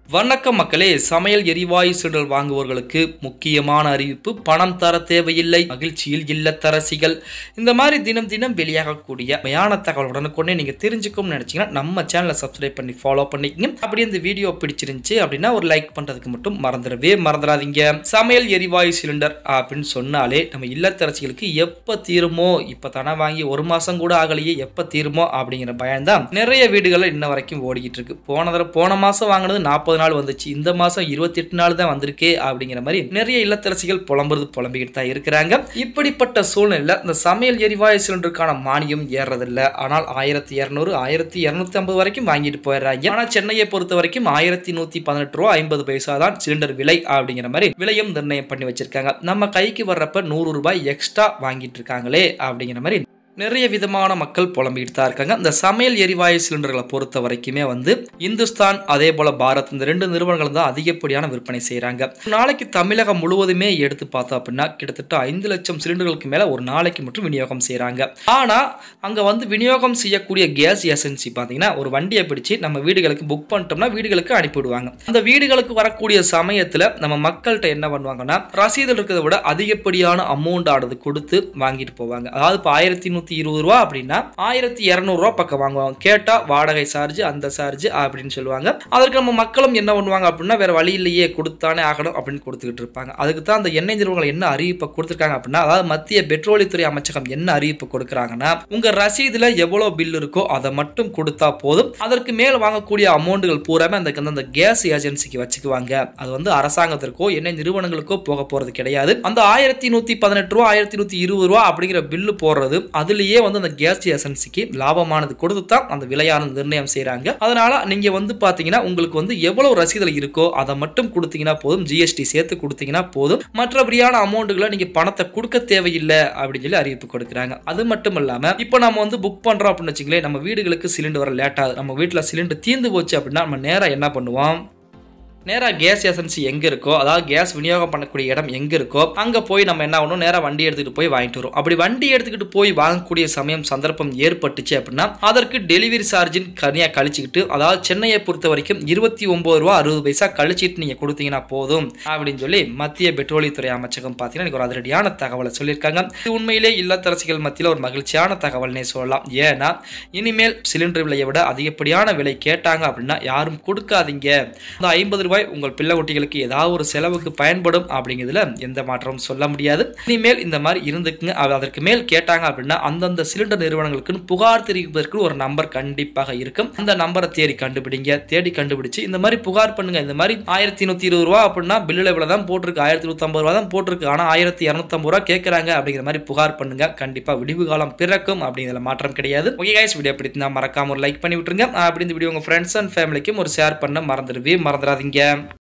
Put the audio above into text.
வணக்கம் மக்களே சமையல் எரிவாயு சிலிண்டர் வாங்குபவர்களுக்கு முக்கியமான அறிவிப்பு பணம் தர தேவையில்லை மகிழ்ச்சியில் இல்லத்தரசிகள் இந்த மாதிரி தினம் தினம் வெளியாகக்கூடிய உண்மையான தகவல் உடனுக்குடனே நீங்க தெரிஞ்சுக்கணும்னு நினைச்சீங்கன்னா நம்ம சேனலை சப்ஸ்கிரைப் பண்ணி ஃபாலோ பண்ணிக்கங்க அப்படி இந்த வீடியோ பிடிச்சிருந்துச்சு அப்படின்னா ஒரு லைக் பண்றதுக்கு மட்டும் மறந்துடவே மறந்துடாதீங்க சமையல் எரிவாயு சிலிண்டர் அப்படின்னு சொன்னாலே நம்ம இல்லத்தரசிகளுக்கு எப்ப தீருமோ இப்ப தானே வாங்கி ஒரு மாசம் கூட ஆகலையே எப்ப தீருமோ அப்படிங்கிற பயம்தான் நிறைய வீடுகளில் இன்ன வரைக்கும் ஓடிக்கிட்டு இருக்கு போன தடவை போன மாசம் வாங்கினது நாற்பது நாள் வந்துச்சு இந்த மாசம் இருபத்தி எட்டு நாள் தான் வந்திருக்கே அப்படிங்கிற மாதிரி நிறைய இல்லத்தரசிகள் புலம்புறது புலம்பிக்கிட்டு தான் இருக்கிறாங்க இப்படிப்பட்ட சூழ்நிலையில் இந்த சமையல் எரிவாயு சிலிண்டருக்கான மானியம் ஏறதில்ல ஆனால் ஆயிரத்தி இரநூறு ஆயிரத்தி இரநூத்தி ஐம்பது வரைக்கும் வாங்கிட்டு போயிடுறாங்க ஆனால் சென்னையை பொறுத்த வரைக்கும் ஆயிரத்தி நூத்தி பதினெட்டு ரூபா ஐம்பது பைசா தான் சிலிண்டர் விலை அப்படிங்கிற மாதிரி விலையும் நிர்ணயம் பண்ணி வச்சிருக்காங்க நம்ம கைக்கு வர்றப்ப நூறு ரூபாய் எக்ஸ்ட்ரா வாங்கிட்டு இருக்காங்களே அப்படிங்கிற மாதிரி நிறைய விதமான மக்கள் புலம்பிக்கிட்டு தான் இருக்காங்க இந்த சமையல் எரிவாயு சிலிண்டர்களை பொறுத்த வரைக்குமே வந்து இந்துஸ்தான் அதே போல பாரத் இந்த ரெண்டு நிறுவனங்கள் தான் அதிகப்படியான விற்பனை செய்கிறாங்க நாளைக்கு தமிழகம் முழுவதுமே எடுத்து பார்த்தோம் அப்படின்னா கிட்டத்தட்ட ஐந்து லட்சம் சிலிண்டர்களுக்கு மேலே ஒரு நாளைக்கு மட்டும் விநியோகம் செய்கிறாங்க ஆனால் அங்கே வந்து விநியோகம் செய்யக்கூடிய கேஸ் ஏஜென்சி பார்த்தீங்கன்னா ஒரு வண்டியை பிடிச்சு நம்ம வீடுகளுக்கு புக் பண்ணிட்டோம்னா வீடுகளுக்கு அனுப்பிவிடுவாங்க அந்த வீடுகளுக்கு வரக்கூடிய சமயத்தில் நம்ம மக்கள்கிட்ட என்ன பண்ணுவாங்கன்னா ரசீதில் இருக்கிறத விட அதிகப்படியான அமௌண்ட் ஆனது கொடுத்து வாங்கிட்டு போவாங்க அதாவது இப்போ ஆயிரத்தி நூற்றி இருபது ரூபா அப்படின்னா ஆயிரத்தி இரநூறுவா பக்கம் வாங்குவாங்க கேட்டால் வாடகை சார்ஜ் அந்த சார்ஜ் அப்படின்னு சொல்லுவாங்க அதற்கு நம்ம மக்களும் என்ன பண்ணுவாங்க அப்படின்னா வேற வழி இல்லையே கொடுத்தானே ஆகணும் அப்படின்னு கொடுத்துக்கிட்டு இருப்பாங்க அதுக்கு தான் அந்த எண்ணெய் நிறுவனங்கள் என்ன அறிவிப்பை கொடுத்துருக்காங்க அப்படின்னா அதாவது மத்திய பெட்ரோலியத்துறை அமைச்சகம் என்ன அறிவிப்பு கொடுக்குறாங்கன்னா உங்க ரசீதுல எவ்வளோ பில் இருக்கோ அதை மட்டும் கொடுத்தா போதும் அதற்கு மேல் வாங்கக்கூடிய அமௌண்ட்டுகள் பூராமே அந்த அந்த கேஸ் ஏஜென்சிக்கு வச்சுக்குவாங்க அது வந்து அரசாங்கத்திற்கோ எண்ணெய் நிறுவனங்களுக்கோ போக போறது கிடையாது அந்த ஆயிரத்தி நூத்தி பதினெட்டு ரூபா ஆயிரத்தி நூத்தி இருபது ரூபா அப்படிங்கிற பில்லு போடுறது அதுலயே வந்து அந்த கேஸ் ஏஜென்சிக்கு லாபமானது கொடுத்து தான் அந்த விலையான நிர்ணயம் செய்றாங்க அதனால நீங்க வந்து பாத்தீங்கன்னா உங்களுக்கு வந்து எவ்வளவு ரசீதுல இருக்கோ அதை மட்டும் கொடுத்தீங்கன்னா போதும் ஜிஎஸ்டி சேர்த்து கொடுத்தீங்கன்னா போதும் மற்றபடியான அமௌண்ட்டுகளை நீங்க பணத்தை கொடுக்க தேவையில்லை அப்படின்னு சொல்லி அறிவிப்பு கொடுக்குறாங்க அது மட்டும் இல்லாம இப்போ நம்ம வந்து புக் பண்றோம் அப்படின்னு வச்சுங்களேன் நம்ம வீடுகளுக்கு சிலிண்டர் வர லேட் ஆகுது நம்ம வீட்டில் சிலிண்டர் தீர்ந்து போச்சு அப்படின்னா நம்ம நேரா என்ன பண்ணுவோம் நேராக கேஸ் ஏஜென்சி எங்கே இருக்கோ அதாவது கேஸ் விநியோகம் பண்ணக்கூடிய இடம் எங்கே இருக்கோ அங்கே போய் நம்ம என்ன பண்ணணும் நேராக வண்டி எடுத்துக்கிட்டு போய் வாங்கிட்டு வரும் அப்படி வண்டி எடுத்துக்கிட்டு போய் வாங்கக்கூடிய சமயம் சந்தர்ப்பம் ஏற்பட்டுச்சு அப்படின்னா அதற்கு டெலிவரி சார்ஜின் கனியாக கழிச்சுக்கிட்டு அதாவது சென்னையை பொறுத்த வரைக்கும் இருபத்தி ஒம்பது ரூபா அறுபது பைசா கழிச்சிட்டு நீங்கள் கொடுத்தீங்கன்னா போதும் அப்படின்னு சொல்லி மத்திய பெட்ரோலியத்துறை அமைச்சகம் பார்த்தீங்கன்னா எனக்கு ஒரு அதிரடியான தகவலை சொல்லியிருக்காங்க இது உண்மையிலே இல்லத்தரசிகள் மத்தியில் ஒரு மகிழ்ச்சியான தகவல்னே சொல்லலாம் ஏன்னா இனிமேல் சிலிண்டர் விலையை விட அதிகப்படியான விலை கேட்டாங்க அப்படின்னா யாரும் கொடுக்காதீங்க அந்த ஐம்பது ரூபாய் உங்கள் பிள்ளை குட்டிகளுக்கு ஏதாவது ஒரு செலவுக்கு பயன்படும் அப்படிங்கிறதுல எந்த மாற்றமும் சொல்ல முடியாது இனிமேல் இந்த மாதிரி இருந்துக்குங்க அது அதற்கு மேல் கேட்டாங்க அப்படின்னா அந்தந்த சிலிண்டர் நிறுவனங்களுக்குன்னு புகார் தெரிவிப்பதற்கு ஒரு நம்பர் கண்டிப்பாக இருக்கும் அந்த நம்பரை தேடி கண்டுபிடிங்க தேடி கண்டுபிடிச்சு இந்த மாதிரி புகார் பண்ணுங்க இந்த மாதிரி ஆயிரத்தி நூற்றி இருபது ரூபா அப்படின்னா பில்லில் இவ்வளோ தான் போட்டிருக்கு ஆயிரத்தி நூற்றம்பது ரூபா தான் போட்டிருக்கு ஆனால் ஆயிரத்தி இரநூத்தம்பது ரூபா கேட்குறாங்க அப்படிங்கிற மாதிரி புகார் பண்ணுங்க கண்டிப்பாக விடிவு காலம் பிறக்கும் அப்படிங்கிற மாற்றம் கிடையாது ஓகே கைஸ் வீடியோ பிடிச்சிருந்தா மறக்காம ஒரு லைக் பண்ணி விட்டுருங்க அப்படி இந்த வீடியோ உங்கள் ஃப்ரெண்ட்ஸ் அண்ட் ஃபேமிலிக்கும் ஒரு ஷேர் பண்ண மறந்துடுவே மறந்துடாதீங்க